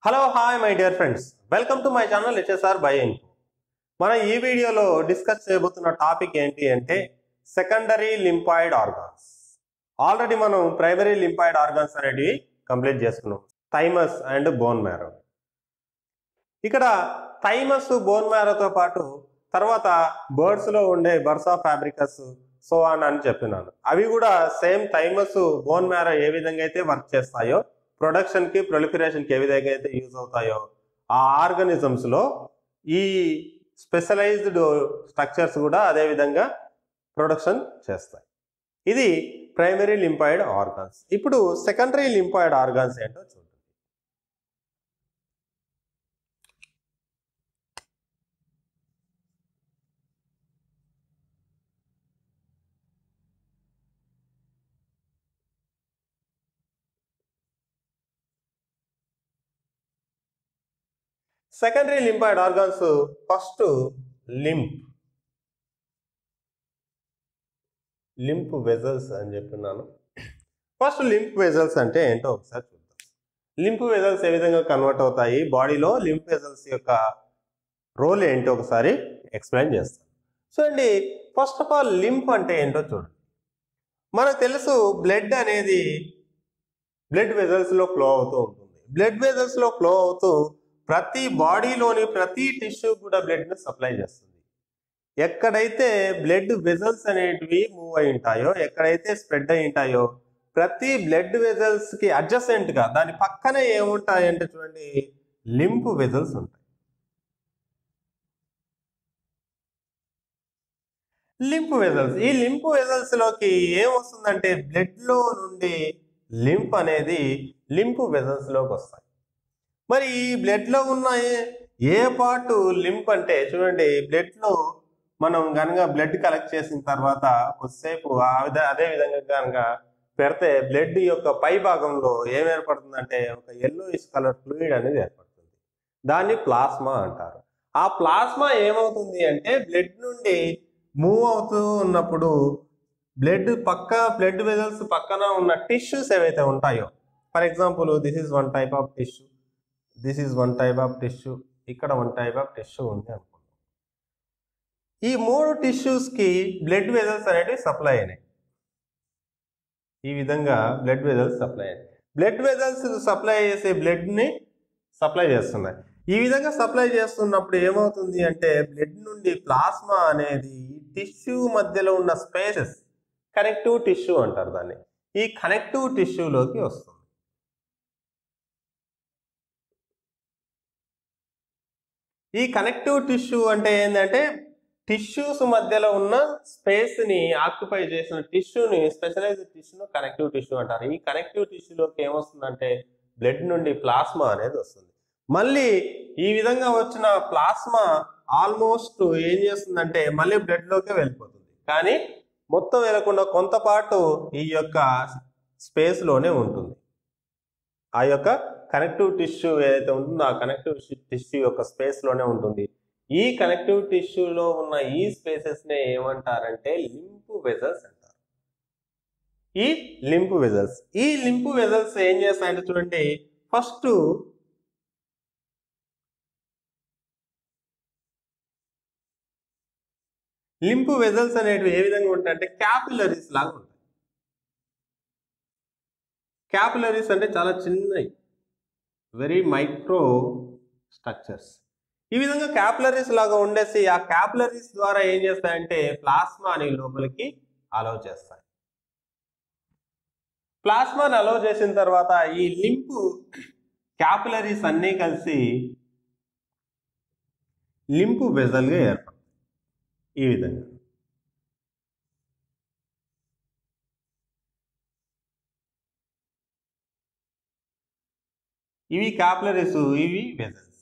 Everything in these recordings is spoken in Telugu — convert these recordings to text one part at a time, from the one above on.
hello hi my dear friends welcome to my channel HSR by info మనం ఈ వీడియోలో డిస్కస్ చేయబోతున్న టాపిక్ ఏంటి అంటే సెకండరీ లింపాయిడ్ ఆర్గాన్స్ ఆల్రెడీ మనం ప్రైమరీ లింపాయిడ్ ఆర్గాన్స్ అనేటివి కంప్లీట్ చేసుకున్నాం థైమస్ అండ్ బోన్ మ్యారో ఇక్కడ థైమస్ బోన్ మ్యారోతో పాటు తర్వాత బర్డ్స్ లో ఉండే బర్సా ఫ్యాబ్రికస్ సో అని అని చెప్పినాను అవి కూడా సేమ్ థైమస్ బోన్ మ్యారో ఏ విధంగా అయితే వర్క్ చేస్తాయో ప్రొడక్షన్ కి ప్రొలిఫరేషన్ కి ఏ విధంగా అయితే యూజ్ అవుతాయో ఆ ఆర్గనిజమ్స్ లో ఈ స్పెషలైజ్డ్ స్ట్రక్చర్స్ కూడా అదే విధంగా ప్రొడక్షన్ చేస్తాయి ఇది ప్రైమరీ లింపాయిడ్ ఆర్గాన్స్ ఇప్పుడు సెకండరీ లింపాయిడ్ ఆర్గాన్స్ ఏంటో చూద్దాం secondary lymphoid organs first lymph lymph vessels అని చెప్పినాను ఫస్ట్ లింప్ వెజల్స్ అంటే ఏంటో ఒకసారి చూద్దాం లింప్ వెజల్స్ ఏ విధంగా కన్వర్ట్ అవుతాయి బాడీలో లింప్ వెజల్స్ యొక్క రోల్ ఏంటో ఒకసారి ఎక్స్ప్లెయిన్ చేస్తాను సో అండి ఫస్ట్ ఆఫ్ ఆల్ లింప్ అంటే ఏంటో చూడండి మనకు తెలుసు బ్లడ్ అనేది బ్లడ్ వెజల్స్ లో ఫ్లో అవుతూ ఉంటుంది బ్లడ్ వెజల్స్ లో ఫ్లో అవుతూ ప్రతి బాడీలోని ప్రతి టిష్యూ కూడా బ్లడ్ ని సప్లై చేస్తుంది ఎక్కడైతే బ్లడ్ వెజల్స్ అనేటివి మూవ్ అయి ఉంటాయో ఎక్కడైతే స్ప్రెడ్ అయి ఉంటాయో ప్రతి బ్లడ్ వెజల్స్ కి అడ్జసెంట్ గా దాని పక్కనే ఏముంటాయి అంటే చూడండి లింప్ వెజల్స్ ఉంటాయి లింప్ వెజల్స్ ఈ లింప్ వెజల్స్ లోకి ఏమొస్తుందంటే బ్లడ్ లో నుండి లింప్ అనేది లింప్ వెజల్స్ లోకి వస్తాయి మరి ఈ బ్లడ్ లో ఉన్న ఏ- ఏ పార్ట్ లింప్ అంటే చూడండి బ్లడ్ లో మనం కనుక బ్లడ్ కలెక్ట్ చేసిన తర్వాత కొద్దిసేపు ఆ విధ- అదే విధంగా కనుక పెడితే బ్లడ్ యొక్క పై భాగంలో ఏం ఏర్పడుతుందంటే ఒక ఎల్లోయిష్ కలర్ ఫ్లూయిడ్ అనేది ఏర్పడుతుంది దాన్ని ప్లాస్మా అంటారు ఆ ప్లాస్మా ఏమవుతుంది అంటే బ్లడ్ నుండి మూవ్ అవుతూ ఉన్నప్పుడు బ్లడ్ పక్క బ్లడ్ వెజల్స్ పక్కన ఉన్న టిష్యూస్ ఏవైతే ఉంటాయో for example this is one type of tissue this is one type of tissue ఇక్కడ వన్ టైప్ ఆఫ్ టిష్యూ ఉంది అనుకుందాం ఈ మూడు టిష్యూస్ కి బ్లడ్ వెజల్స్ అనేటివి సప్లై అయినాయి ఈ విధంగా బ్లడ్ వెజల్స్ సప్లై అయినాయి బ్లడ్ వెజల్స్ సప్లై చేసే బ్లడ్ ని సప్లై చేస్తున్నాయి ఈ విధంగా సప్లై చేస్తున్నప్పుడు ఏమవుతుంది అంటే బ్లడ్ నుండి ప్లాస్మా అనేది టిష్యూ మధ్యలో ఉన్న స్పేసెస్ కనెక్టివ్ టిష్యూ అంటారు దాన్ని ఈ కనెక్టివ్ టిష్యూలోకి వస్తుంది ఈ కనెక్టివ్ టిష్యూ అంటే ఏంటంటే టిష్యూస్ మధ్యలో ఉన్న స్పేస్ ని ఆక్యుపై చేసిన టిష్యూని స్పెషలైజ్డ్ టిష్యూను కనెక్టివ్ టిష్యూ అంటారు ఈ కనెక్టివ్ టిష్యూలోకి ఏమొస్తుందంటే బ్లడ్ నుండి ప్లాస్మా అనేది వస్తుంది మళ్ళీ ఈ విధంగా వచ్చిన ప్లాస్మా ఆల్మోస్ట్ ఏం చేస్తుందంటే మళ్ళీ బ్లడ్ లోకే వెళ్ళిపోతుంది కానీ మొత్తం వెళ్ళకుండా కొంత పాటు ఈ యొక్క స్పేస్ లోనే ఉంటుంది ఆ యొక్క కనెక్టివ్ టిష్యూ ఏదైతే ఉంటుందో ఆ కనెక్టివ్ టిష్యూ యొక్క స్పేస్ లోనే ఉంటుంది ఈ కనెక్టివ్ టిష్యూలో ఉన్న ఈ స్పేసెస్ నే ఏమంటారంటే లింపు వెజల్స్ అంటారు ఈ లింపు వెజల్స్ ఈ లింపు వెజల్స్ ఏం చేస్తాయంటే చూడండి ఫస్ట్ లింపు వెజల్స్ అనేటివి ఏ విధంగా ఉంటాయంటే క్యాపిలరీస్ లాగా ఉంటాయి క్యాపిలరీస్ అంటే చాలా చిన్నవి వెరీ మైక్రో స్ట్రక్చర్స్ ఈ విధంగా క్యాపిలరీస్ లాగా ఉండేసి ఆ క్యాపిలరీస్ ద్వారా ఏం చేస్తాయంటే ప్లాస్మాని లోపలికి అలౌ చేస్తాయి ప్లాస్మాని అలౌ చేసిన తర్వాత ఈ లింపు క్యాపిలరీస్ అన్నీ కలిసి లింపు వెజల్గా ఏర్పడతాయి ఈ విధంగా ఇవి క్యాపిలరీస్ ఇవి వెజల్స్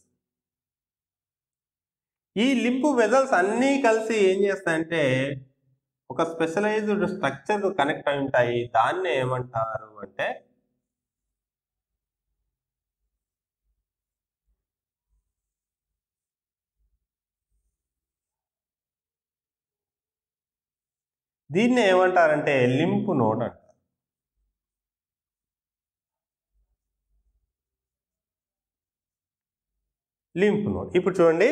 ఈ లింపు వెజల్స్ అన్నీ కలిసి ఏం చేస్తాయంటే ఒక స్పెషలైజ్డ్ స్ట్రక్చర్ కనెక్ట్ అయి ఉంటాయి దాన్ని ఏమంటారు అంటే దీన్ని ఏమంటారంటే లింపు నోడ్ అంటారు లింప్ నోడ్ ఇప్పుడు చూడండి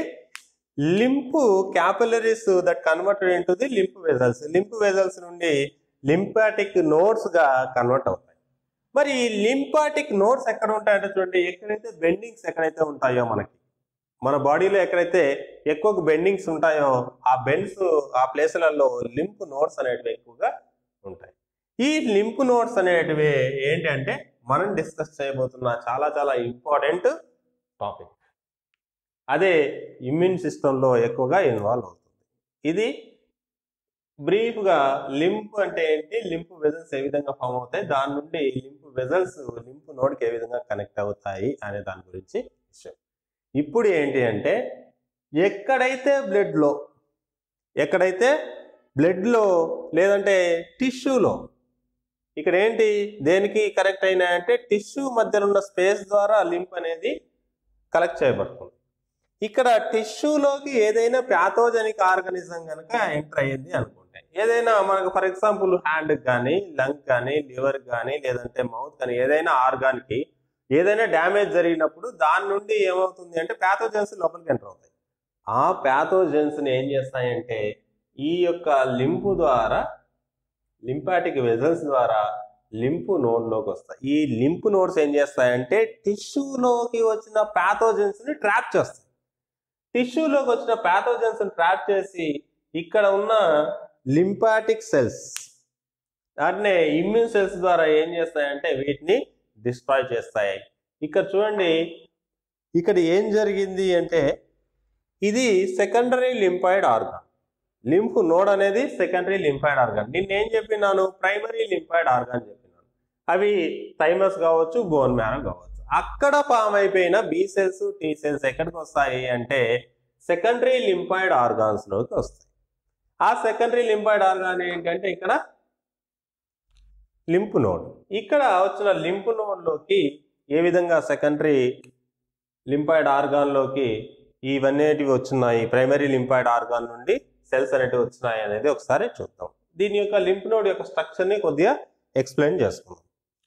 lymph capillaries that converted into the lymph vessels lymph vessels నుండి లింపాటిక్ నోడ్స్ గా కన్వర్ట్ అవుతాయి మరి ఈ లింపాటిక్ నోడ్స్ ఎక్కడ ఉంటాయంటే చూడండి ఎక్కడైతే బెండింగ్స్ ఎక్కడైతే ఉంటాయో మనకి మన బాడీలో ఎక్కడైతే ఎక్కువ బెండింగ్స్ ఉంటాయో ఆ బెండ్స్ ఆ ప్లేసులలో లింప్ నోడ్స్ అనేటివి ఎక్కువగా ఉంటాయి ఈ లింప్ నోడ్స్ అనేటివి ఏంటంటే మనం డిస్కస్ చేయబోతున్న చాలా చాలా ఇంపార్టెంట్ టాపిక్ అదే ఇమ్యూన్ సిస్టంలో ఎక్కువగా ఇన్వాల్వ్ అవుతుంది ఇది బ్రీఫ్గా లింప్ అంటే ఏంటి లింప్ వెజల్స్ ఏ విధంగా ఫామ్ అవుతాయి దాని నుండి లింప్ వెజల్స్ లింప్ నోడ్కి ఏ విధంగా కనెక్ట్ అవుతాయి అనే దాని గురించి విషయం ఇప్పుడు ఏంటి అంటే ఎక్కడైతే బ్లడ్లో ఎక్కడైతే బ్లడ్లో లేదంటే టిష్యూలో ఇక్కడ ఏంటి దేనికి కనెక్ట్ అయినాయంటే టిష్యూ మధ్యలో ఉన్న స్పేస్ ద్వారా లింప్ అనేది కలెక్ట్ చేయబడుతుంది ఇక్కడ టిష్యూలోకి ఏదైనా ప్యాథోజెనిక్ ఆర్గానిజం కనుక ఎంటర్ అయ్యింది అనుకుంటే ఏదైనా మనకు ఫర్ ఎగ్జాంపుల్ హ్యాండ్ కానీ లంగ్ కానీ లివర్ కానీ లేదంటే మౌత్ కానీ ఏదైనా ఆర్గాన్కి ఏదైనా డ్యామేజ్ జరిగినప్పుడు దాని నుండి ఏమవుతుంది అంటే ప్యాథోజెన్స్ లోపలికి ఎంటర్ అవుతాయి ఆ ప్యాథోజెన్స్ని ఏం చేస్తాయంటే ఈ యొక్క లింపు ద్వారా లింపాటిక్ వెజల్స్ ద్వారా లింపు నోడ్లోకి వస్తాయి ఈ లింపు నోడ్స్ ఏం చేస్తాయంటే టిష్యూలోకి వచ్చిన ప్యాథోజెన్స్ని ట్రాప్ చేస్తాయి టిష్యూలోకి వచ్చిన ప్యాథోజెన్స్ని ట్రాప్ చేసి ఇక్కడ ఉన్న లింపాటిక్ సెల్స్ వాటిని ఇమ్యూన్ సెల్స్ ద్వారా ఏం చేస్తాయంటే వీటిని డిస్ట్రాయ్ చేస్తాయి ఇక్కడ చూడండి ఇక్కడ ఏం జరిగింది అంటే ఇది secondary lymphoid organ lymph node అనేది సెకండరీ లింపాయిడ్ ఆర్గాన్ నిన్నేం చెప్పినాను ప్రైమరీ లింపాయిడ్ ఆర్గాన్ చెప్పినాను అవి థైమస్ కావచ్చు బోన్ మ్యారో కావచ్చు అక్కడ ఫామ్ అయిపోయిన బి సెల్స్ టీ సెల్స్ ఎక్కడికి వస్తాయి అంటే సెకండరీ లింపాయిడ్ ఆర్గాన్స్ లోకి వస్తాయి ఆ సెకండరీ లింపాయిడ్ ఆర్గాన్ ఏంటంటే ఇక్కడ లింప్ నోడ్ ఇక్కడ వచ్చిన లింప్ నోడ్లోకి ఏ విధంగా సెకండరీ లింపాయిడ్ ఆర్గాన్లోకి ఇవన్నిటివి వచ్చినాయి ప్రైమరీ లింపాయిడ్ ఆర్గాన్ నుండి సెల్స్ అనేటివి వచ్చినాయి అనేది ఒకసారి చూద్దాం దీని యొక్క లింప్ నోడ్ యొక్క స్ట్రక్చర్ని కొద్దిగా ఎక్స్ప్లెయిన్ చేసుకుందాం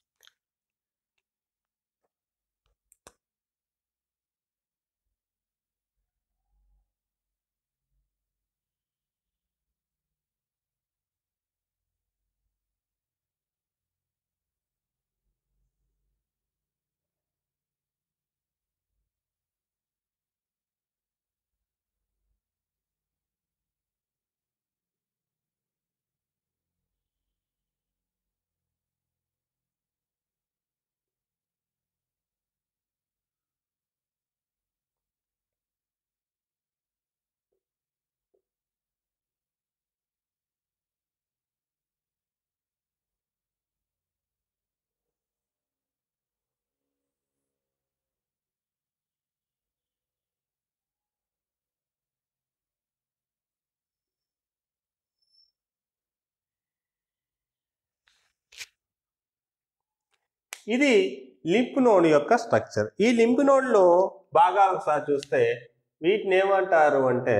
ఇది లింప్ నోడ్ యొక్క స్ట్రక్చర్ ఈ లింప్ నోడ్లో బాగా ఒకసారి చూస్తే వీటిని ఏమంటారు అంటే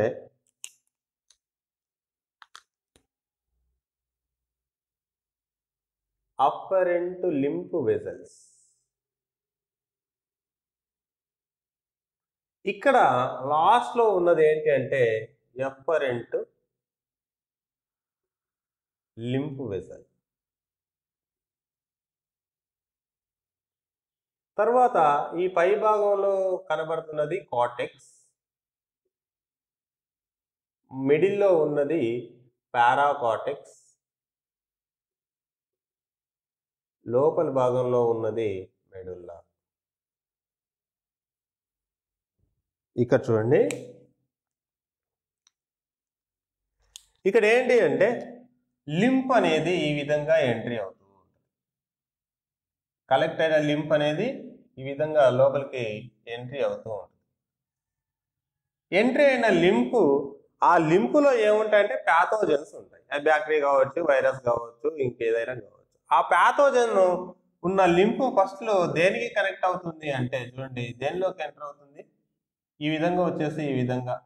అప్పరెంట్ లింప్ వెజల్స్ ఇక్కడ లాస్ట్లో ఉన్నది ఏంటి అంటే ఎప్పరెంట్ లింప్ వెజల్ తర్వాత ఈ పై భాగంలో కనబడుతున్నది కాటెక్స్ మిడిల్లో ఉన్నది పారాకాటెక్స్ లోపల భాగంలో ఉన్నది మెడుల్లా ఇక్కడ చూడండి ఇక్కడ ఏంటి అంటే లింప్ అనేది ఈ విధంగా ఎంట్రీ అవుతుంది కలెక్ట్ అయిన లింప్ అనేది ఈ విధంగా లోపలికి ఎంట్రీ అవుతూ ఉంటుంది ఎంట్రీ అయిన లింపు ఆ లింపులో ఏముంటాయంటే ప్యాథోజన్స్ ఉంటాయి అది బ్యాక్టీరియా కావచ్చు వైరస్ కావచ్చు ఇంకేదైనా కావచ్చు ఆ ప్యాథోజన్ ఉన్న లింపు ఫస్ట్ లో దేనికి కనెక్ట్ అవుతుంది అంటే చూడండి దేనిలోకి ఎంటర్ అవుతుంది ఈ విధంగా వచ్చేసి ఈ విధంగా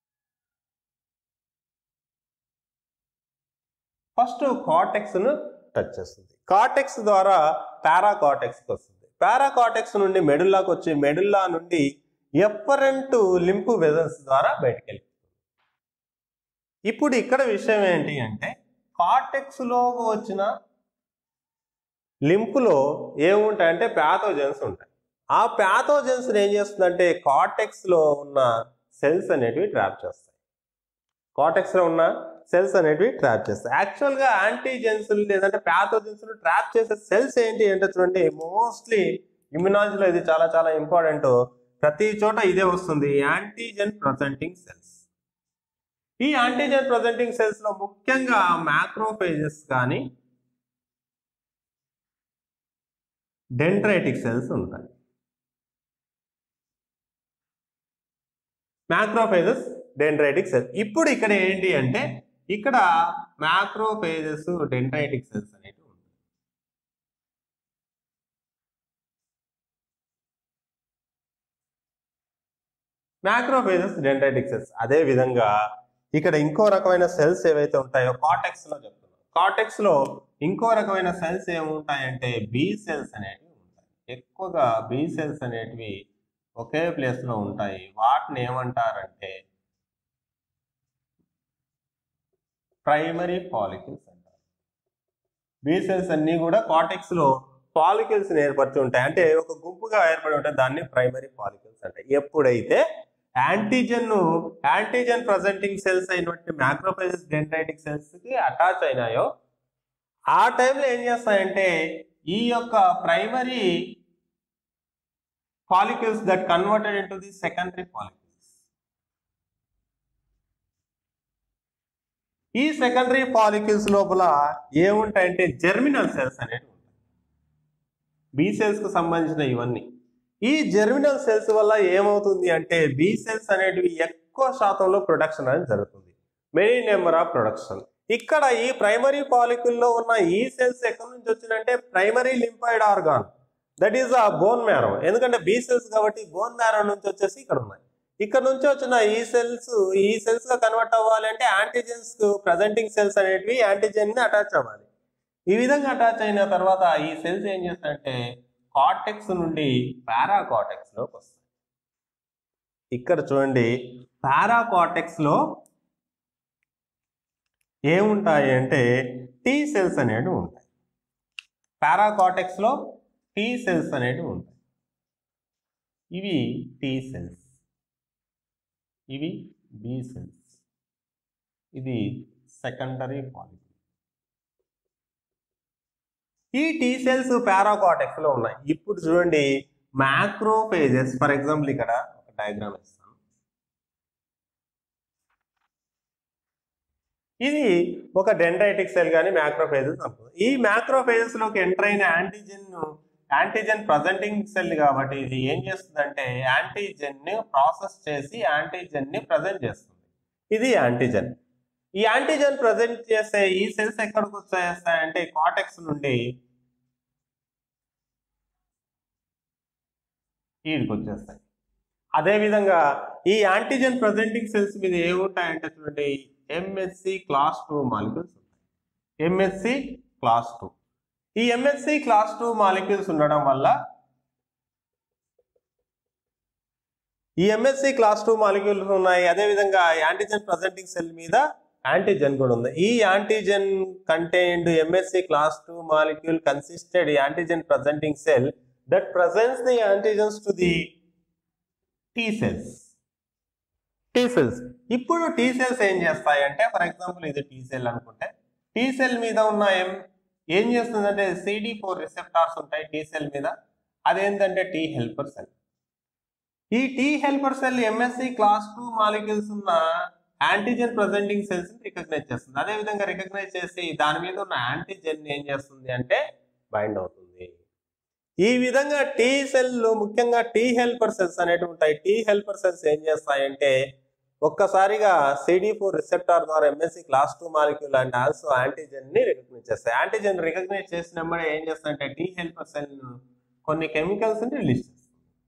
ఫస్ట్ కార్టెక్స్ ను టచ్ చేస్తుంది కార్టెక్స్ ద్వారా పారాకాటెక్స్కి వస్తుంది పారాకాటెక్స్ నుండి మెడుల్లాకి వచ్చి మెడుల్లా నుండి ఎప్పరెంట్ లింపు వెజల్స్ ద్వారా బయటికి వెళ్ళిపోతుంది ఇప్పుడు ఇక్కడ విషయం ఏంటి అంటే కార్టెక్స్లో వచ్చిన లింపులో ఏముంటాయంటే ప్యాథోజన్స్ ఉంటాయి ఆ ప్యాథోజన్స్ ఏం చేస్తుందంటే కార్టెక్స్లో ఉన్న సెల్స్ అనేటివి ట్రాప్ చేస్తాయి కార్టెక్స్లో ఉన్న సెల్స్ అనేటివి ట్రాప్ చేస్తాయి యాక్చువల్గా యాంటీజెన్స్ లేదంటే ప్యాథోజన్స్ ట్రాప్ చేసే సెల్స్ ఏంటి అంటే చూడండి మోస్ట్లీ ఇమ్యునాలజీలో ఇది చాలా చాలా ఇంపార్టెంట్ ప్రతి చోట ఇదే వస్తుంది యాంటీజెన్ ప్రజెంటింగ్ సెల్స్ ఈ యాంటీజెన్ ప్రజెంటింగ్ సెల్స్ లో ముఖ్యంగా మ్యాక్రోఫేజెస్ కానీ డెంట్రైటిక్ సెల్స్ ఉంటాయి మ్యాక్రోఫేజెస్ డెంట్రైటిక్ సెల్స్ ఇప్పుడు ఇక్కడ ఏంటి అంటే ఇక్కడ మ్యాక్రోఫేజెస్ డెంట్రైటిక్ సెల్స్ అనేవి ఉంటాయి మ్యాక్రోఫేజెస్ డెంట్రైటిక్ సెల్స్ అదే విధంగా ఇక్కడ ఇంకో రకమైన సెల్స్ ఏవైతే ఉంటాయో కాటెక్స్ లో చెప్తున్నాం కాటెక్స్ లో ఇంకో రకమైన సెల్స్ ఏముంటాయంటే బి సెల్స్ అనేటివి ఉంటాయి ఎక్కువగా బి సెల్స్ అనేటివి ఒకే ప్లేస్ లో ఉంటాయి వాటిని ఏమంటారంటే ప్రైమరీ పాలికల్స్ అంటారు బి సెల్స్ అన్ని కూడా కాటెక్స్ లో పాలికల్స్ ఏర్పడుతూ ఉంటాయి అంటే ఒక గుంపుగా ఏర్పడి ఉంటాయి దాన్ని ప్రైమరీ పాలికల్స్ అంటాయి ఎప్పుడైతే యాంటీజన్ యాంటీజన్ ప్రజెంటింగ్ సెల్స్ అయినటువంటి మ్యాక్రోఫేజెస్ డెండ్రైటిక్ సెల్స్ కి అటాచ్ అయినాయో ఆ టైంలో ఏం చేస్తాయంటే ఈ యొక్క primary follicles that converted into the secondary follicles ఈ సెకండరీ పాలికల్స్ లోపల ఏముంటాయంటే జెర్మినల్ సెల్స్ అనేవి ఉంటాయి బి సెల్స్ కు సంబంధించిన ఇవన్నీ ఈ జెర్మినల్ సెల్స్ వల్ల ఏమవుతుంది అంటే బి సెల్స్ అనేటివి ఎక్కువ శాతంలో ప్రొడక్షన్ అనేది జరుగుతుంది మెనీ నెంబర్ ఆఫ్ ప్రొడక్షన్ ఇక్కడ ఈ ప్రైమరీ పాలికల్లో ఉన్న ఈ సెల్స్ ఎక్కడి నుంచి వచ్చిందంటే primary lymphoid organ that is ఆ బోన్ మ్యారో ఎందుకంటే బి సెల్స్ కాబట్టి బోన్ మ్యారో నుంచి వచ్చేసి ఇక్కడ ఉన్నాయి ఇక్కడ నుంచి వచ్చిన ఈ సెల్స్ ఈ సెల్స్ గా కన్వర్ట్ అవ్వాలి అంటే యాంటీజెన్స్ ప్రజెంటింగ్ సెల్స్ అనేటివి యాంటీజెన్ ని అటాచ్ అవ్వాలి ఈ విధంగా అటాచ్ అయిన తర్వాత ఈ సెల్స్ ఏం చేస్తాయంటే కార్టెక్స్ నుండి పారాకాటెక్స్ లోకి వస్తాయి ఇక్కడ చూడండి పారాకాటెక్స్ లో ఏముంటాయి అంటే టీ సెల్స్ అనేవి ఉంటాయి పారాకాటెక్స్ లో టీ సెల్స్ అనేవి ఉంటాయి ఇవి టీ సెల్స్ ఇవి బి సెల్స్ ఇది సెకండరీ పాలికల్ ఈ టీ సెల్స్ పారాకాటెక్స్ లో ఉన్నాయి ఇప్పుడు చూడండి మ్యాక్రోఫేజెస్ ఫర్ ఎగ్జాంపుల్ ఇక్కడ ఒక డయాగ్రామ్ ఇస్తాను ఇది ఒక డెండ్రైటిక్ సెల్ కానీ మ్యాక్రోఫేజెస్ అనుకుందాం ఈ మ్యాక్రోఫేజెస్ లోకి ఎంటర్ అయిన యాంటీజెన్ యాంటీజెన్ ప్రజెంటింగ్ సెల్ కాబట్టి ఇది ఏం చేస్తుందంటే యాంటీజెన్ ని ప్రాసెస్ చేసి యాంటీజెన్ ని ప్రజెంట్ చేస్తుంది ఇది యాంటీజెన్ ఈ యాంటీజెన్ ప్రజెంట్ చేసే ఈ సెల్స్ ఎక్కడికి వచ్చేస్తాయంటే కాటెక్స్ నుండి వీడికి వచ్చేస్తాయి అదేవిధంగా ఈ యాంటీజెన్ ప్రజెంటింగ్ సెల్స్ మీద ఏముంటాయంటే చూడండి ఎంఎస్సి క్లాస్ టూ మాలిక్యూల్స్ ఉంటాయి ఎంఎస్సి క్లాస్ టూ ఈ ఎంఎస్సి క్లాస్ టూ మాలిక్యూల్స్ ఉండడం వల్ల ఈ ఎంఎస్సి క్లాస్ టూ మాలిక్యూల్స్ ఉన్నాయి అదేవిధంగా యాంటీజెన్ ప్రజెంటింగ్ సెల్ మీద యాంటీజెన్ కూడా ఉంది ఈ antigen contained MHC class two molecule consisted antigen presenting cell that presents the antigens to the T cells T cells ఇప్పుడు టీ సెల్స్ ఏం చేస్తాయి అంటే ఫర్ ఎగ్జాంపుల్ ఇది టీ సెల్ అనుకుంటే టీ సెల్ మీద ఉన్న ఏం ఏం చేస్తుందంటే సిడి ఫోర్ రిసెప్టార్స్ ఉంటాయి టీ సెల్ మీద అదేంటంటే టీ హెల్పర్ సెల్ ఈ T helper cell MHC class two molecules ఉన్న యాంటీజెన్ ప్రజెంటింగ్ సెల్స్ ని రికగ్నైజ్ చేస్తుంది అదే విధంగా రికగ్నైజ్ చేసి దాని మీద ఉన్న యాంటీజెన్ ఏం చేస్తుంది అంటే బైండ్ అవుతుంది ఈ విధంగా టీ సెల్ ముఖ్యంగా టీ హెల్పర్ సెల్స్ అనేటివి ఉంటాయి టీ హెల్పర్ సెల్స్ ఏం చేస్తాయంటే ఒక్కసారిగా సిడి ఫోర్ రిసెప్టార్ ద్వారా MHC class two molecule and also antigen ని రికగ్నైజ్ చేస్తాయి యాంటీజెన్ రికగ్నైజ్ చేసినప్పుడే ఏం చేస్తాయంటే టీ హెల్పర్ సెల్ కొన్ని కెమికల్స్ ని రిలీజ్ చేస్తాయి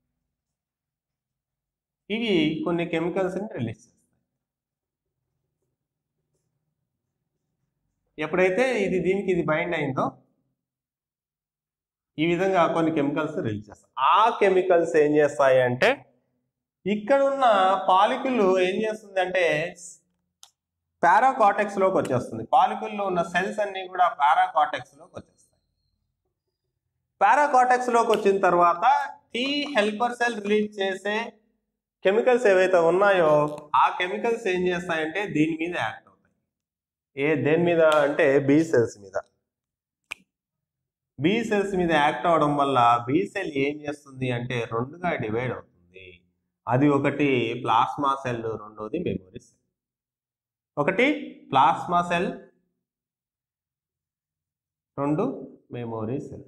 ఇవి కొన్ని కెమికల్స్ ని రిలీజ్ చేస్తాయి ఎప్పుడైతే ఇది దీనికి ఇది బైండ్ అయిందో ఈ విధంగా కొన్ని కెమికల్స్ రిలీజ్ చేస్తాయి ఆ కెమికల్స్ ఏం చేస్తాయి అంటే ఇక్కడ ఉన్న పాలికులు ఏం చేస్తుంది అంటే పారాకాటెక్స్ లోకి వచ్చేస్తుంది పాలికుల్లో ఉన్న సెల్స్ అన్ని కూడా పారాకాటెక్స్ లోకి వచ్చేస్తాయి పారాకాటెక్స్ లోకి వచ్చిన తర్వాత టీ హెల్పర్ సెల్ రిలీజ్ చేసే కెమికల్స్ ఏవైతే ఉన్నాయో ఆ కెమికల్స్ ఏం చేస్తాయంటే దీని మీద యాక్ట్ అవుతాయి ఏ దేని మీద అంటే బి సెల్స్ మీద బి సెల్స్ మీద యాక్ట్ అవడం వల్ల బి సెల్ ఏం చేస్తుంది అంటే రెండుగా డివైడ్ అవుతుంది అది ఒకటి ప్లాస్మా సెల్ రెండోది మెమొరీ సెల్ ఒకటి ప్లాస్మా సెల్ రెండు మెమొరీ సెల్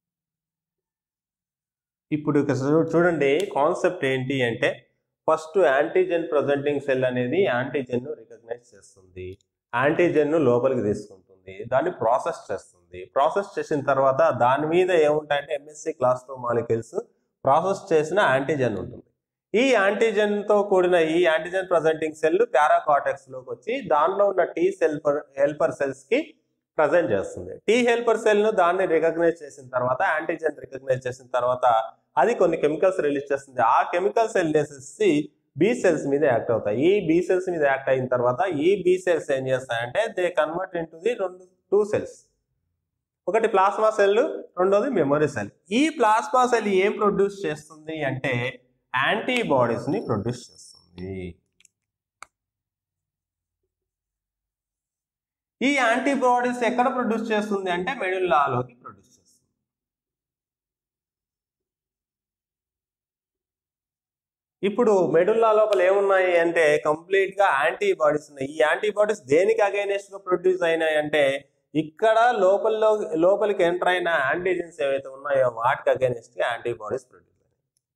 ఇప్పుడు ఇక చూ- చూడండి కాన్సెప్ట్ ఏంటి అంటే ఫస్ట్ యాంటీజెన్ ప్రజెంటింగ్ సెల్ అనేది యాంటీజెన్ను రికగ్నైజ్ చేస్తుంది యాంటీజెన్ను లోపలికి తీసుకుంటుంది దాన్ని ప్రాసెస్ చేస్తుంది ప్రాసెస్ చేసిన తర్వాత దాని మీద ఏముంటాయంటే MHC class two molecules process చేసిన యాంటీజెన్ ఉంటుంది ఈ యాంటీజెన్తో కూడిన ఈ యాంటీజెన్ ప్రజెంటింగ్ సెల్ పారాకాటెక్స్ లోకి వచ్చి దానిలో ఉన్న టీ సెల్ హెల్పర్ సెల్స్ కి ప్రజెంట్ చేస్తుంది టీ హెల్పర్ సెల్ ను దాన్ని రికగ్నైజ్ చేసిన తర్వాత యాంటీజెన్ రికగ్నైజ్ చేసిన తర్వాత అది కొన్ని కెమికల్స్ రిలీజ్ చేస్తుంది ఆ కెమికల్స్ వెళ్ళేసేసి బి సెల్స్ మీద యాక్ట్ అవుతాయి ఈ బి సెల్స్ మీద యాక్ట్ అయిన తర్వాత ఈ బి సెల్స్ ఏం చేస్తాయంటే దే కన్వర్ట్ ఇన్ ది రెండు టూ సెల్స్ ఒకటి ప్లాస్మా సెల్ రెండోది మెమరీ సెల్ ఈ ప్లాస్మా సెల్ ఏం ప్రొడ్యూస్ చేస్తుంది అంటే యాంటీబాడీస్ ని ప్రొడ్యూస్ చేస్తుంది ఈ యాంటీబాడీస్ ఎక్కడ ప్రొడ్యూస్ చేస్తుంది అంటే మెడుల్లాలోకి ప్రొడ్యూస్ చేస్తుంది ఇప్పుడు మెడుల్లా లోపల ఏమున్నాయి అంటే కంప్లీట్ గా యాంటీబాడీస్ ఉన్నాయి ఈ యాంటీబాడీస్ దేనికి అగైనెస్ట్ గా ప్రొడ్యూస్ అయినాయి అంటే ఇక్కడ లోపల్లో లోపలికి ఎంటర్ అయిన యాంటీజెన్స్ ఏవైతే ఉన్నాయో వాటికి అగైనెస్ట్ గా యాంటీబాడీస్ ప్రొడ్యూస్ అయినాయి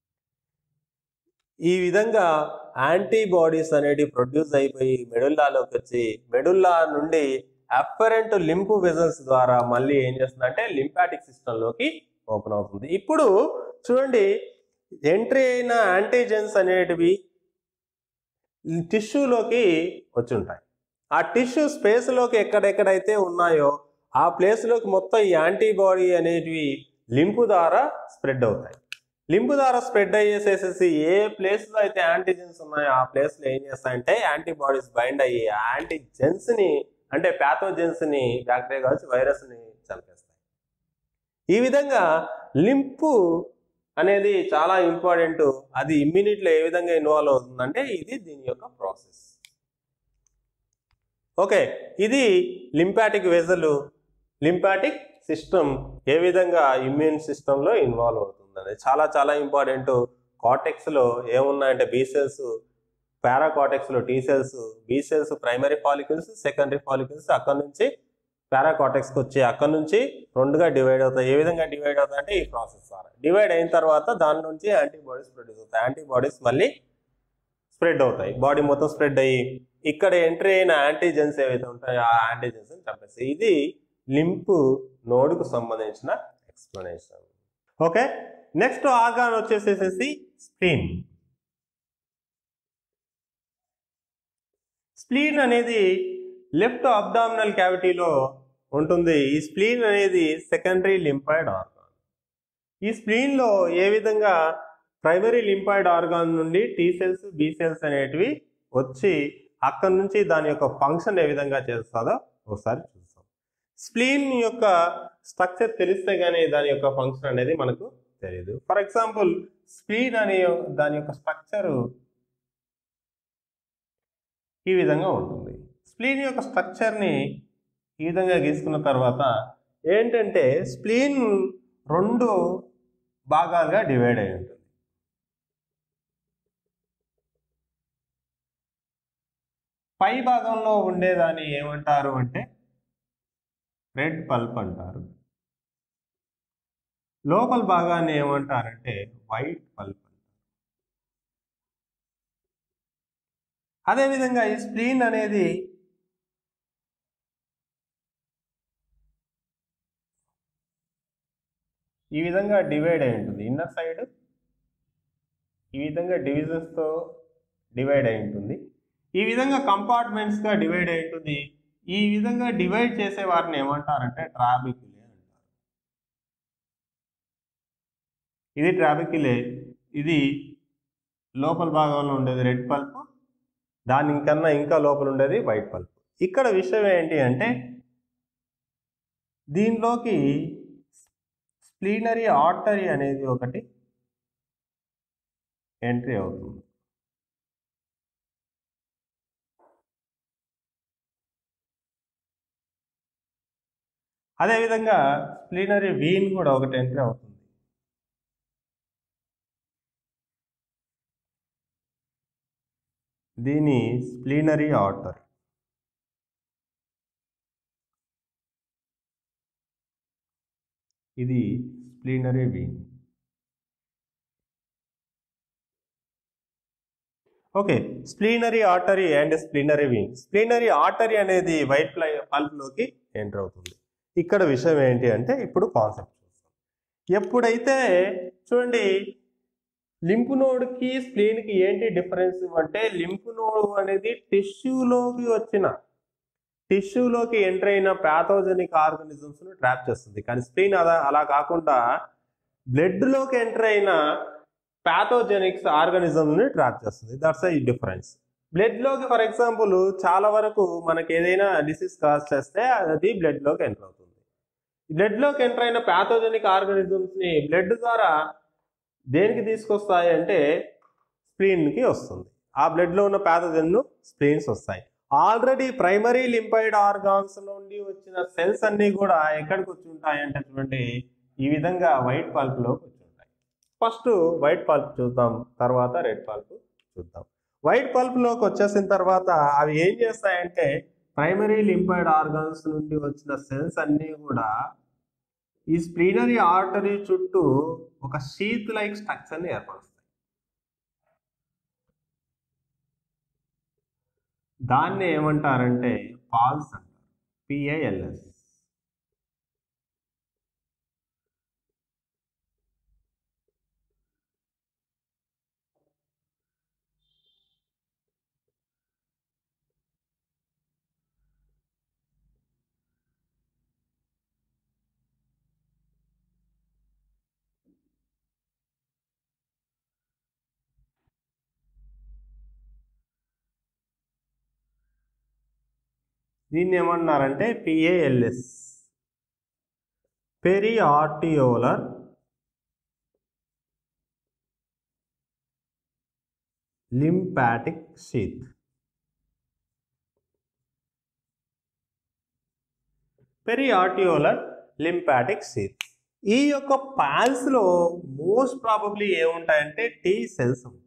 ఈ విధంగా యాంటీబాడీస్ అనేవి ప్రొడ్యూస్ అయిపోయి మెడుల్లాలోకి వచ్చి మెడుల్లా నుండి అఫరెంట్ లింపు వెజల్స్ ద్వారా మళ్ళీ ఏం చేస్తుంది అంటే లింపాటిక్ సిస్టంలోకి ఓపెన్ అవుతుంది ఇప్పుడు చూడండి ఎంట్రీ అయిన యాంటీజెన్స్ అనేటివి టిష్యూలోకి వచ్చి ఉంటాయి ఆ టిష్యూ స్పేస్లోకి ఎక్కడెక్కడైతే ఉన్నాయో ఆ ప్లేస్లోకి మొత్తం ఈ యాంటీబాడీ అనేటివి లింపు ద్వారా స్ప్రెడ్ అవుతాయి లింపు ద్వారా స్ప్రెడ్ అయ్యేసేసేసి ఏ ప్లేస్లో అయితే యాంటీజెన్స్ ఉన్నాయో ఆ ప్లేస్లో ఏం చేస్తాయంటే యాంటీబాడీస్ బైండ్ అయ్యి యాంటీజెన్స్ని అంటే ప్యాథోజెన్స్ని బ్యాక్టీరియా కావచ్చు వైరస్ని చంపేస్తాయి ఈ విధంగా లింపు అనేది చాలా ఇంపార్టెంట్ అది ఇమ్యూనిటీలో ఏ విధంగా ఇన్వాల్వ్ అవుతుందంటే ఇది దీని యొక్క ప్రాసెస్ ఓకే ఇది లింపాటిక్ వెజలు లింపాటిక్ సిస్టమ్ ఏ విధంగా ఇమ్యూన్ సిస్టంలో ఇన్వాల్వ్ అవుతుందని చాలా చాలా ఇంపార్టెంట్ కాటెక్స్లో ఏమున్నాయంటే బీ సెల్స్ పారాకాటెక్స్లో T cells B cells primary follicles secondary follicles అక్కడ నుంచి పారాకాటెక్స్కి వచ్చి అక్కడ నుంచి రెండుగా డివైడ్ అవుతాయి ఏ విధంగా డివైడ్ అవుతాయి అంటే ఈ ప్రాసెస్ ద్వారా డివైడ్ అయిన తర్వాత దాని నుంచి యాంటీబాడీస్ ప్రొడ్యూస్ అవుతాయి యాంటీబాడీస్ మళ్ళీ స్ప్రెడ్ అవుతాయి బాడీ మొత్తం స్ప్రెడ్ అయ్యి ఇక్కడ ఎంట్రీ అయిన యాంటీజెన్స్ ఏవైతే ఉంటాయో ఆ యాంటీజెన్స్ చంపేస్తాయి ఇది లింపు నోడ్కు సంబంధించిన ఎక్స్ప్లెనేషన్ ఓకే నెక్స్ట్ ఆర్గాన్ వచ్చేసేసి స్ప్లీన్ స్ప్లీన్ అనేది లెఫ్ట్ అబ్డామినల్ క్యావిటీలో ఉంటుంది ఈ స్ప్లీన్ అనేది సెకండరీ లింపాయిడ్ ఆర్గాన్ ఈ స్ప్లీన్లో ఏ విధంగా ప్రైమరీ లింపాయిడ్ ఆర్గాన్ నుండి టీ సెల్స్ బి సెల్స్ అనేటివి వచ్చి అక్కడ నుంచి దాని యొక్క ఫంక్షన్ ఏ విధంగా చేస్తుందో ఒకసారి చూస్తాం స్ప్లీన్ యొక్క స్ట్రక్చర్ తెలిస్తే కానీ దాని యొక్క ఫంక్షన్ అనేది మనకు తెలియదు ఫర్ ఎగ్జాంపుల్ స్ప్లీన్ అనే దాని యొక్క స్ట్రక్చరు ఈ విధంగా ఉంటుంది స్ప్లీన్ యొక్క స్ట్రక్చర్ని ఈ విధంగా గీసుకున్న తర్వాత ఏంటంటే స్ప్లీన్ రెండు భాగాలుగా డివైడ్ అయి ఉంటుంది పై భాగంలో ఉండేదాన్ని ఏమంటారు అంటే రెడ్ పల్ప్ అంటారు లోపల భాగాన్ని ఏమంటారంటే వైట్ పల్ప్ అంటారు అదేవిధంగా ఈ స్ప్లీన్ అనేది ఈ విధంగా డివైడ్ అయి ఉంటుంది ఇన్నర్ సైడ్ ఈ విధంగా డివిజన్స్తో డివైడ్ అయి ఉంటుంది ఈ విధంగా కంపార్ట్మెంట్స్గా డివైడ్ అయి ఉంటుంది ఈ విధంగా డివైడ్ చేసే వారిని ఏమంటారంటే ట్రాబిక్యులే అంటారు ఇది ట్రాబిక్యులే ఇది లోపల భాగంలో ఉండేది రెడ్ పల్ప్ దానికన్నా ఇంకా లోపల ఉండేది వైట్ పల్ప్ ఇక్కడ విషయం ఏంటి అంటే దీనిలోకి స్ప్లీనరీ ఆర్టరీ అనేది ఒకటి ఎంట్రీ అవుతుంది అదేవిధంగా స్ప్లీనరీ వీన్ కూడా ఒకటి ఎంట్రీ అవుతుంది దీని స్ప్లీనరీ ఆర్టర్ ఇది splenic vein okay splenic artery and splenic vein splenic artery అనేది వైట్ ప్లై పల్ప్లోకి ఎంటర్ అవుతుంది ఇక్కడ విషయం ఏంటి అంటే ఇప్పుడు కాన్సెప్ట్ చూస్తాం ఎప్పుడైతే చూడండి లింపు నోడ్కి స్ప్లీన్కి ఏంటి డిఫరెన్స్ అంటే లింపు నోడ్ అనేది టిష్యూలోకి వచ్చిన టిష్యూలోకి ఎంటర్ అయిన ప్యాథోజెనిక్ ఆర్గనిజమ్స్ను ట్రాప్ చేస్తుంది కానీ స్ప్లీన్ అలా అలా కాకుండా బ్లడ్లోకి ఎంటర్ అయిన ప్యాథోజెనిక్స్ ఆర్గనిజంని ట్రాప్ చేస్తుంది దట్స్ ఈ డిఫరెన్స్ బ్లడ్లోకి ఫర్ ఎగ్జాంపుల్ చాలా వరకు మనకి ఏదైనా డిసీజ్ కాజ్ చేస్తే అది బ్లడ్లోకి ఎంటర్ అవుతుంది బ్లడ్లోకి ఎంటర్ అయిన ప్యాథోజెనిక్ ఆర్గనిజమ్స్ని బ్లడ్ ద్వారా దేనికి తీసుకొస్తాయి అంటే స్ప్లీన్కి వస్తుంది ఆ బ్లడ్లో ఉన్న ప్యాథోజన్ను స్ప్లీన్స్ వస్తాయి ఆల్రెడీ ప్రైమరీ లింపైడ్ ఆర్గాన్స్ నుండి వచ్చిన సెల్స్ అన్నీ కూడా ఎక్కడికి వచ్చి ఉంటాయి అంటే చూడండి ఈ విధంగా వైట్ పల్ప్లోకి వచ్చి ఉంటాయి ఫస్ట్ వైట్ పల్ప్ చూద్దాం తర్వాత రెడ్ పల్ప్ చూద్దాం వైట్ పల్ప్లోకి వచ్చేసిన తర్వాత అవి ఏం చేస్తాయంటే ప్రైమరీ లింపైడ్ ఆర్గాన్స్ నుండి వచ్చిన సెల్స్ అన్నీ కూడా ఈ స్ప్లీనరీ ఆర్టరీ చుట్టూ ఒక షీత్ లైక్ స్ట్రక్చర్ని ఏర్పరుస్తాయి దాన్ని ఏమంటారంటే పాల్స్ అంటారు పిఐఎల్ఎస్ దీన్ని ఏమన్నారంటే P A L S periarteriolar lymphatic sheath periarteriolar lymphatic sheath ఈ యొక్క పాల్స్లో మోస్ట్ ప్రాబబ్లీ ఏముంటాయంటే టీ సెల్స్ ఉంటాయి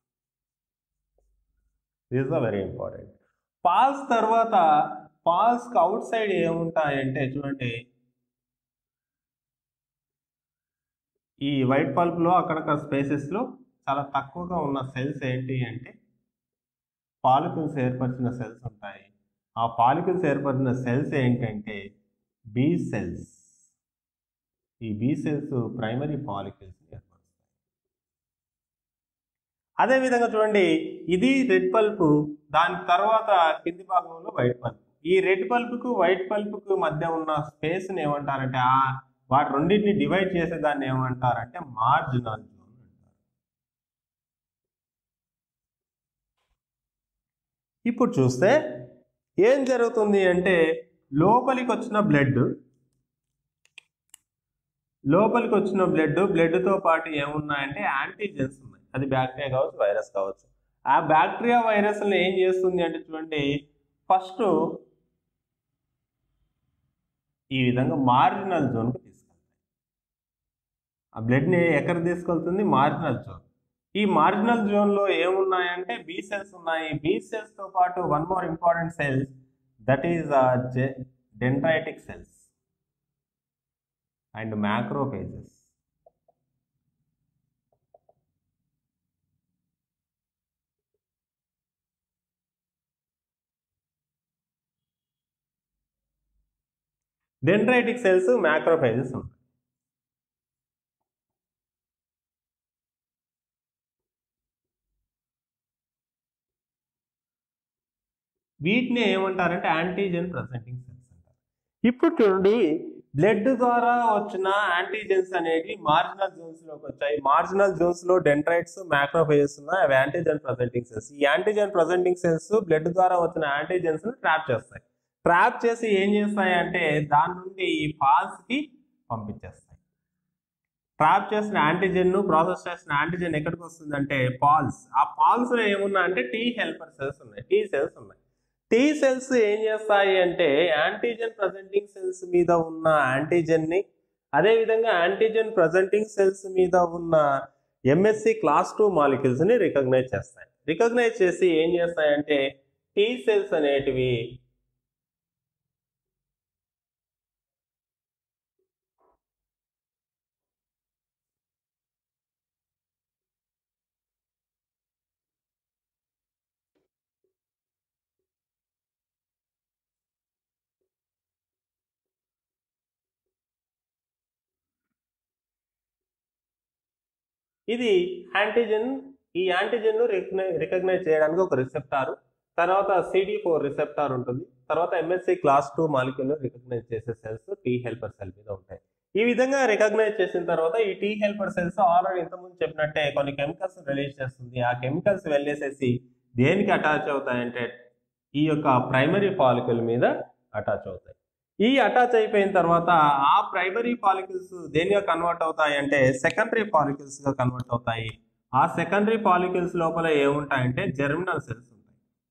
this are very important PALS తర్వాత పాల్స్కి అవుట్ సైడ్ ఏముంటాయంటే చూడండి ఈ వైట్ పల్ప్లో అక్కడక్కడ స్పేసెస్లో చాలా తక్కువగా ఉన్న సెల్స్ ఏంటి అంటే పాలికల్స్ ఏర్పరిచిన సెల్స్ ఉంటాయి ఆ పాలికల్స్ ఏర్పరిచిన సెల్స్ ఏంటంటే బీ సెల్స్ ఈ బీ సెల్స్ ప్రైమరీ పాలికల్స్ ఏర్పరుస్తాయి అదేవిధంగా చూడండి ఇది రెడ్ పల్ప్ దాని తర్వాత కింది భాగంలో వైట్ పల్ప్ ఈ రెడ్ పల్ప్కు వైట్ పల్ప్కు మధ్య ఉన్న స్పేస్ని ఏమంటారంటే ఆ వాటి రెండింటిని డివైడ్ చేసే దాన్ని ఏమంటారంటే మార్జినల్ జోన్ అంటారు ఇప్పుడు చూస్తే ఏం జరుగుతుంది అంటే లోపలికి వచ్చిన బ్లడ్ లోపలికి వచ్చిన బ్లడ్ బ్లడ్తో పాటు ఏమున్నాయంటే యాంటీజెన్స్ ఉన్నాయి అది బ్యాక్టీరియా కావచ్చు వైరస్ కావచ్చు ఆ బ్యాక్టీరియా వైరస్ని ఏం చేస్తుంది అంటే చూడండి ఫస్ట్ ఈ విధంగా మార్జినల్ జోన్కి తీసుకెళ్తాయి ఆ బ్లడ్ని ఎక్కడ తీసుకెళ్తుంది మార్జినల్ జోన్ ఈ మార్జినల్ జోన్లో ఏమున్నాయంటే బీ సెల్స్ ఉన్నాయి బీ సెల్స్తో పాటు one more important cells that is dendritic cells and macrophages dendritic cells macrophages ఉంటాయి వీటిని ఏమంటారంటే యాంటీజెన్ ప్రజెంటింగ్ సెల్స్ అంటారు ఇప్పుడు చూడండి బ్లడ్ ద్వారా వచ్చిన యాంటీజెన్స్ అనేవి మార్జినల్ జోన్స్ లోకి వచ్చాయి మార్జినల్ జోన్స్ లో డెండ్రైట్స్ మ్యాక్రోఫేజెస్ ఉన్నాయి అవి యాంటీజెన్ ప్రజెంటింగ్ సెల్స్ ఈ యాంటీజెన్ ప్రజెంటింగ్ సెల్స్ బ్లడ్ ద్వారా వచ్చిన యాంటీజెన్స్ ని ట్రాప్ చేస్తాయి ట్రాప్ చేసి ఏం చేస్తాయి అంటే దాని నుండి ఈ పాల్స్ కి పంపించేస్తాయి ట్రాప్ చేసిన యాంటీజెన్ ను ప్రాసెస్ చేసిన యాంటీజెన్ ఎక్కడికి వస్తుందంటే పాల్స్ ఆ పాల్స్ లో ఏమున్నా అంటే టీ హెల్పర్ సెల్స్ ఉన్నాయి టీ సెల్స్ ఉన్నాయి టీ సెల్స్ ఏం చేస్తాయి అంటే యాంటీజెన్ ప్రజెంటింగ్ సెల్స్ మీద ఉన్న యాంటీజెన్ ని అదే విధంగా యాంటీజెన్ ప్రజెంటింగ్ సెల్స్ మీద ఉన్న ఎంఎస్సి క్లాస్ టూ మాలిక్యూల్స్ ని రికగ్నైజ్ చేస్తాయి రికగ్నైజ్ చేసి ఏం చేస్తాయంటే టీ సెల్స్ అనేటివి ఇది యాంటీజెన్ ఈ యాంటీజెన్ ను రికగ్నైజ్ చేయడానికి ఒక రిసెప్టార్ తర్వాత సిడి ఫోర్ రిసెప్టార్ ఉంటుంది తర్వాత MHC class two molecule recognise చేసే సెల్స్ టీ హెల్పర్ సెల్ మీద ఉంటాయి ఈ విధంగా రికగ్నైజ్ చేసిన తర్వాత ఈ టీ హెల్పర్ సెల్స్ ఆల్రెడీ ఇంతకుముందు చెప్పినట్టే కొన్ని కెమికల్స్ రిలీజ్ చేస్తుంది ఆ కెమికల్స్ వెళ్ళేసేసి దేనికి అటాచ్ అవుతాయంటే ఈ యొక్క ప్రైమరీ పాలికల్ మీద అటాచ్ అవుతాయి ఈ అటాచ్ అయిపోయిన తర్వాత ఆ ప్రైమరీ పాలికల్స్ దేనిగా కన్వర్ట్ అవుతాయి అంటే సెకండరీ పాలికల్స్ గా కన్వర్ట్ అవుతాయి ఆ సెకండరీ పాలికల్స్ లోపల ఏముంటాయంటే జెర్మినల్ సెల్స్ ఉంటాయి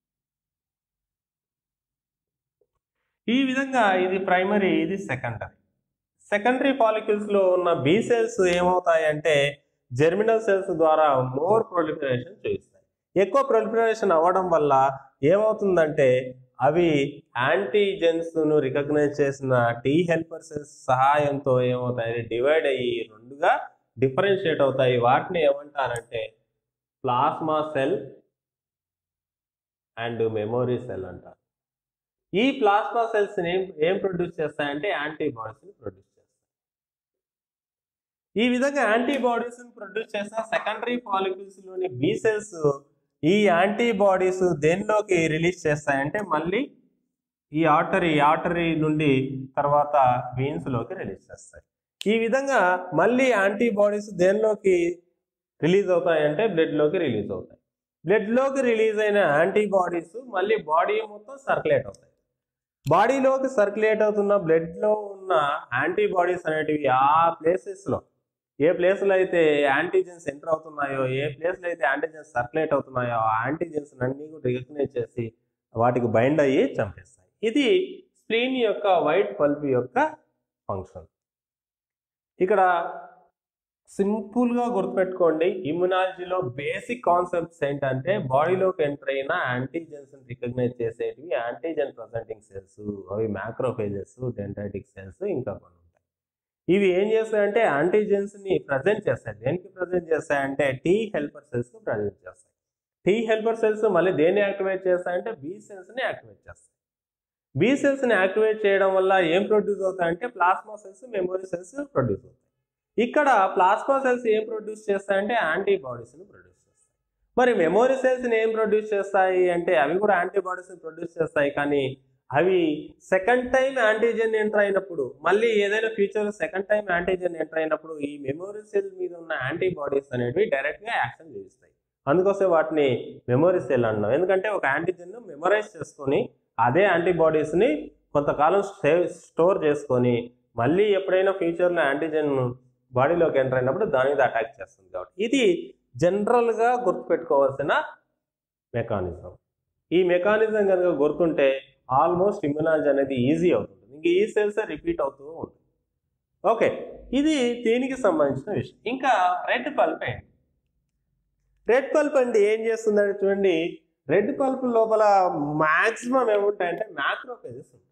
ఈ విధంగా ఇది ప్రైమరీ ఇది సెకండరీ సెకండరీ పాలికల్స్ లో ఉన్న బి సెల్స్ ఏమవుతాయి అంటే జెర్మినల్ సెల్స్ ద్వారా మోర్ ప్రొలిఫరేషన్ చేస్తాయి ఎక్కువ ప్రొలిఫరేషన్ అవ్వడం వల్ల ఏమవుతుందంటే అవి యాంటీజెన్స్ ను రికగ్నైజ్ చేసిన టీ హెల్పర్ సెల్స్ సహాయంతో ఏమవుతాయి డివైడ్ అయ్యి రెండుగా డిఫరెన్షియేట్ అవుతాయి వాటిని ఏమంటారంటే plasma cell and memory cell అంటారు ఈ ప్లాస్మా సెల్స్ ఏం ఏం ప్రొడ్యూస్ చేస్తాయంటే యాంటీబాడీస్ ని ప్రొడ్యూస్ చేస్తాయి ఈ విధంగా యాంటీబాడీస్ ని ప్రొడ్యూస్ చేసిన సెకండరీ పాలిక్యూల్స్ లోని బి సెల్స్ ఈ యాంటీబాడీస్ దేనిలోకి రిలీజ్ చేస్తాయంటే మళ్ళీ ఈ ఆర్టరీ ఆర్టరీ నుండి తర్వాత veins లోకి రిలీజ్ చేస్తాయి ఈ విధంగా మళ్ళీ యాంటీబాడీస్ దేనిలోకి రిలీజ్ అవుతాయంటే blood లోకి రిలీజ్ అవుతాయి Blood లోకి రిలీజ్ అయిన యాంటీబాడీస్ మళ్ళీ బాడీ మొత్తం సర్క్యులేట్ అవుతాయి బాడీలోకి సర్క్యులేట్ అవుతున్న blood లో ఉన్న యాంటీబాడీస్ అనేటివి ఆ places లో ఏ ప్లేస్లో అయితే యాంటీజెన్స్ ఎంటర్ అవుతున్నాయో ఏ ప్లేస్లో అయితే యాంటీజెన్స్ సర్క్యులేట్ అవుతున్నాయో ఆ యాంటీజెన్స్ అన్ని కూడా రికగ్నైజ్ చేసి వాటికి బైండ్ అయ్యి చంపేస్తాయి ఇది స్ప్లీన్ యొక్క వైట్ పల్ప్ యొక్క ఫంక్షన్ ఇక్కడ సింపుల్గా గుర్తుపెట్టుకోండి ఇమ్యునాలజీలో బేసిక్ కాన్సెప్ట్స్ ఏంటంటే బాడీలోకి ఎంటర్ అయిన యాంటీజెన్స్ రికగ్నైజ్ చేసేటివి యాంటీజెన్ ప్రజెంటింగ్ సెల్స్ అవి మ్యాక్రోఫేజెస్ డెంటైటిక్ సెల్స్ ఇంకా కొన్ని ఉంటాయి ఇవి ఏం చేస్తాయంటే యాంటీజెన్స్ ని ప్రజెంట్ చేస్తాయి దేనికి ప్రజెంట్ చేస్తాయంటే టీ హెల్పర్ సెల్స్ కు ప్రజెంట్ చేస్తాయి టీ హెల్పర్ సెల్స్ మళ్ళీ దేన్ని యాక్టివేట్ చేస్తాయంటే బి సెల్స్ ని యాక్టివేట్ చేస్తాయి బి సెల్స్ ని యాక్టివేట్ చేయడం వల్ల ఏం ప్రొడ్యూస్ అవుతాయంటే plasma cells memory cells produce అవుతాయి ఇక్కడ ప్లాస్మా సెల్స్ ఏం ప్రొడ్యూస్ చేస్తాయంటే యాంటీబాడీస్ ని ప్రొడ్యూస్ చేస్తాయి మరి మెమొరీ సెల్స్ ని ఏం ప్రొడ్యూస్ చేస్తాయి అంటే అవి కూడా యాంటీబాడీస్ ని ప్రొడ్యూస్ చేస్తాయి కానీ అవి సెకండ్ టైం యాంటీజెన్ ఎంటర్ అయినప్పుడు మళ్ళీ ఏదైనా future second time antigen enter అయినప్పుడు ఈ మెమొరీ సెల్ మీద ఉన్న యాంటీబాడీస్ అనేవి డైరెక్ట్ గా యాక్షన్ చేస్తాయి అందుకోసం వాటిని మెమొరీ సెల్ అన్నాం ఎందుకంటే ఒక యాంటీజెన్ మెమొరైజ్ చేసుకొని అదే యాంటీబాడీస్ ని కొంతకాలం సేవ్ స్టోర్ చేసుకొని మళ్ళీ ఎప్పుడైనా ఫ్యూచర్ లో యాంటీజెన్ బాడీలోకి ఎంటర్ అయినప్పుడు దాని మీద అటాక్ చేస్తుంది కాబట్టి ఇది జనరల్ గా గుర్తుపెట్టుకోవాల్సిన మెకానిజం ఈ మెకానిజం కనుక గుర్తుంటే ఆల్మోస్ట్ ఇమ్యునాలజీ అనేది ఈజీ అవుతుంది ఇంక ఈ సెల్స్ రిపీట్ అవుతూ ఉంటుంది ఓకే ఇది దీనికి సంబంధించిన విషయం ఇంకా రెడ్ పల్ప్ ఏంటి రెడ్ పల్ప్ అంటే ఏం చేస్తుందంటే చూడండి రెడ్ పల్ప్ లోపల మాక్సిమం ఏముంటాయంటే మ్యాక్రోఫేజెస్ ఉంటాయి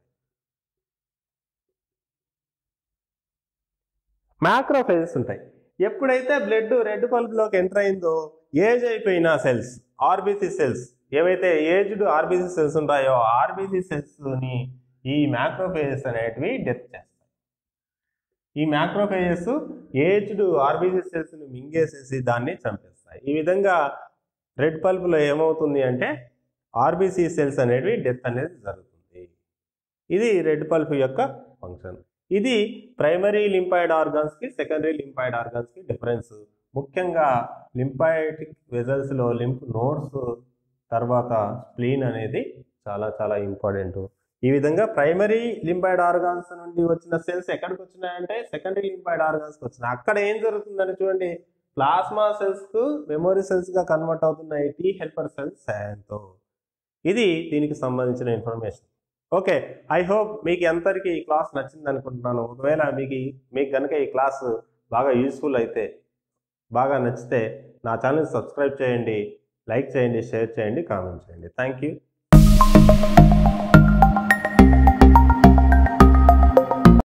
మ్యాక్రోఫేజెస్ ఉంటాయి ఎప్పుడైతే బ్లడ్ రెడ్ పల్ప్లోకి ఎంటర్ అయిందో ఏజ్ అయిపోయిన సెల్స్ ఆర్బీసీ సెల్స్ ఏవైతే ఏజ్డ్ ఆర్బీసీ సెల్స్ ఉంటాయో ఆర్బీసీ సెల్స్ని ఈ మ్యాక్రోఫేజెస్ అనేటివి డెత్ చేస్తాయి ఈ మ్యాక్రోఫేజెస్ ఏజ్డ్ ఆర్బీసీ సెల్స్ని మింగేసేసి దాన్ని చంపేస్తాయి ఈ విధంగా రెడ్ పల్ప్లో ఏమవుతుంది అంటే ఆర్బీసీ సెల్స్ అనేవి డెత్ అనేది జరుగుతుంది ఇది రెడ్ పల్ప్ యొక్క ఫంక్షన్ ఇది ప్రైమరీ లింపాయిడ్ ఆర్గాన్స్కి సెకండరీ లింపాయిడ్ ఆర్గాన్స్కి డిఫరెన్స్ ముఖ్యంగా లింపాయిటిక్ వెజల్స్లో లింప్ నోడ్స్ తర్వాత స్ప్లీన్ అనేది చాలా చాలా ఇంపార్టెంట్ ఈ విధంగా ప్రైమరీ లింపాయిడ్ ఆర్గాన్స్ నుండి వచ్చిన సెల్స్ ఎక్కడికి వచ్చినాయంటే సెకండరీ లింపాయిడ్ ఆర్గాన్స్కి వచ్చినాయి అక్కడ ఏం జరుగుతుందని చూడండి ప్లాస్మా సెల్స్కు మెమొరీ సెల్స్గా కన్వర్ట్ అవుతున్నాయి టీ హెల్పర్ సెల్స్ సాయంతో ఇది దీనికి సంబంధించిన ఇన్ఫర్మేషన్ ఓకే ఐ హోప్ మీకు ఎంతరికి ఈ క్లాస్ నచ్చింది అనుకుంటున్నాను ఒకవేళ మీకు ఈ- మీకు కనుక ఈ క్లాస్ బాగా యూస్ఫుల్ అయితే బాగా నచ్చితే నా ఛానల్ సబ్స్క్రైబ్ చేయండి లైక్ చేయండి షేర్ చేయండి కామెంట్ చేయండి థ్యాంక్ యూ